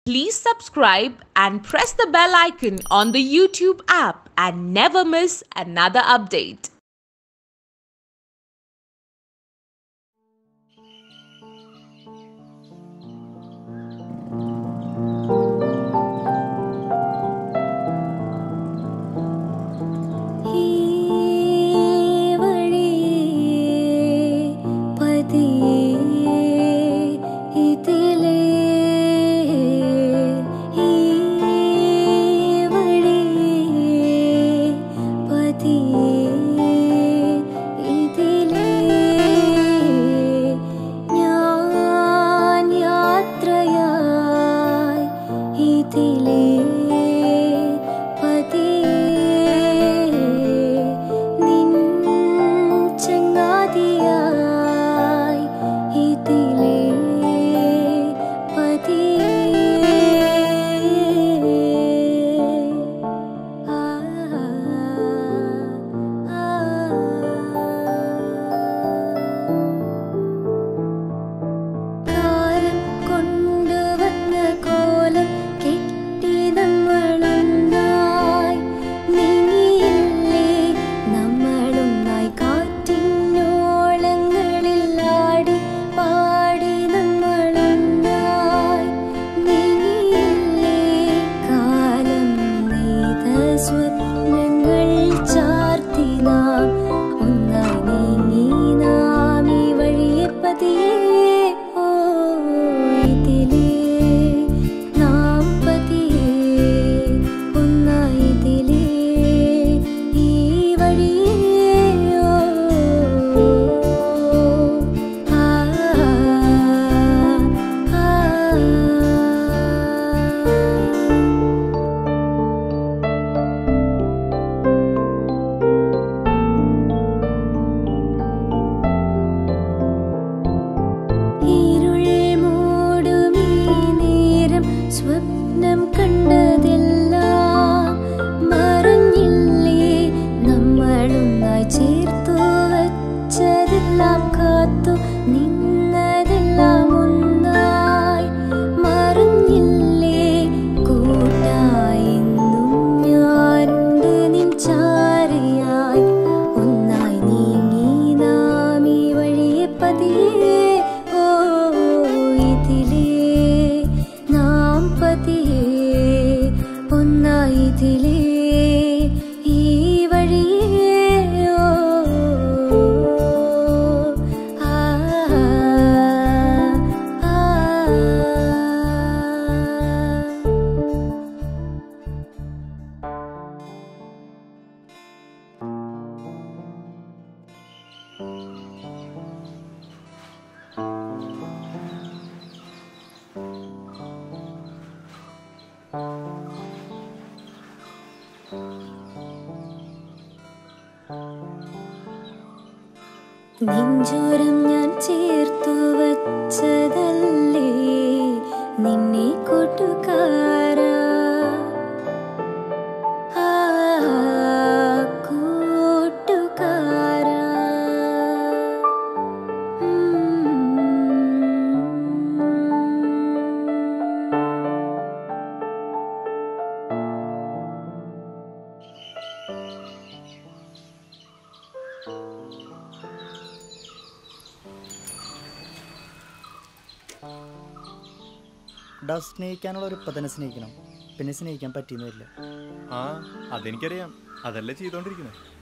Please subscribe and press the bell icon on the YouTube app and never miss another update. ഈ വഴിയേ പതിയേ ഇതിലേ ഈ വഴിയേ പതിയേ ഇതിലേ ഞാൻ യാത്രയായി ഇതിലേ പതിയേ നിൻ ചങ്ങാതിയായി ഇതിലേ പതിയേ ആ കാലം കൊണ്ടുവന്ന കോലം കെട്ടി നമ്മളൊന്നായി നീങ്ങിയില്ലേ നമ്മളൊന്നായി കാറ്റിനോളങ്ങളിൽ ആടി പാടി നമ്മളൊന്നായി നീങ്ങിയില്ലേ കാലം നെയ്ത സ്വപ്നങ്ങൾ ചാർത്തി നാം ഒന്നായി നീങ്ങി നാം ഈ വഴിയെ പതിയേ ഓ ഇതിലേ നാം പതിയേ ഒന്നായി ഇതിലേ ഈ വഴിയേ ഓ ആ ആ ആ ഇരുൾ മൂടുമീ നേരം സ്വപ്നം കണ്ടതെല്ലാം മറഞ്ഞില്ലേ നമ്മളൊന്നായി ചേർത്തു വച്ചതെല്ലാം കാത്തു നിന്നതെല്ലാം ഒന്നായി മറഞ്ഞില്ലേ കൂട്ടായി എന്നും ഞാനുണ്ട് നിൻ ചാരയായി ഒന്നായി നീങ്ങി നാം ഈ വഴിയെ പതിയേ ഓ ഇതിലേ നാം പതിയേ ഒന്നായി ഇതിലേ ഈ വഴിയേ ഓ ആ ആ ആ നെഞ്ചോരം ഞാൻ ചേർത്തു വച്ചതല്ലേ നിന്നെ കൂട്ടുകാരാ ആ കൂട്ടുകാരാ ഡാ സ്നേഹിക്കാനുള്ള ഒരു ഇപ്പം തന്നെ സ്നേഹിക്കണം പിന്നെ സ്നേഹിക്കാൻ പറ്റിയെന്ന് വരില്ല ആ അതെനിക്കറിയാം അതല്ലേ ചെയ്തോണ്ടിരിക്കുന്നത്